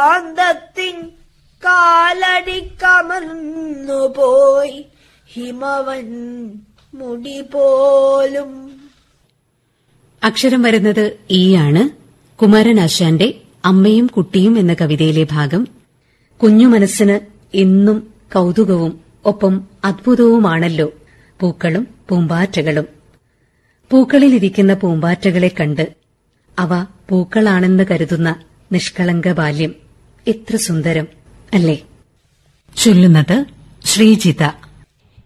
കാന്തത്തിൻ കാലടിക്കമർന്നു പോയി ഹിമവൻ മുടി പോലും അക്ഷരം വരുന്നത് ഈയാണ് കുമാരനാശാന്റെ അമ്മയും കുട്ടിയും എന്ന കവിതയിലെ ഭാഗം കുഞ്ഞു മനസ്സിന് എന്നും കൌതുകവും ഒപ്പം അദ്ഭുതവുമാണല്ലോ പൂക്കളും പൂമ്പാറ്റകളും പൂക്കളിലിരിക്കുന്ന പൂമ്പാറ്റകളെ കണ്ട് അവ പൂക്കളാണെന്ന് കരുതുന്ന നിഷ്കളങ്ക ബാല്യം എത്ര സുന്ദരം അല്ലേ ചൊല്ലുന്നത് ശ്രീജിത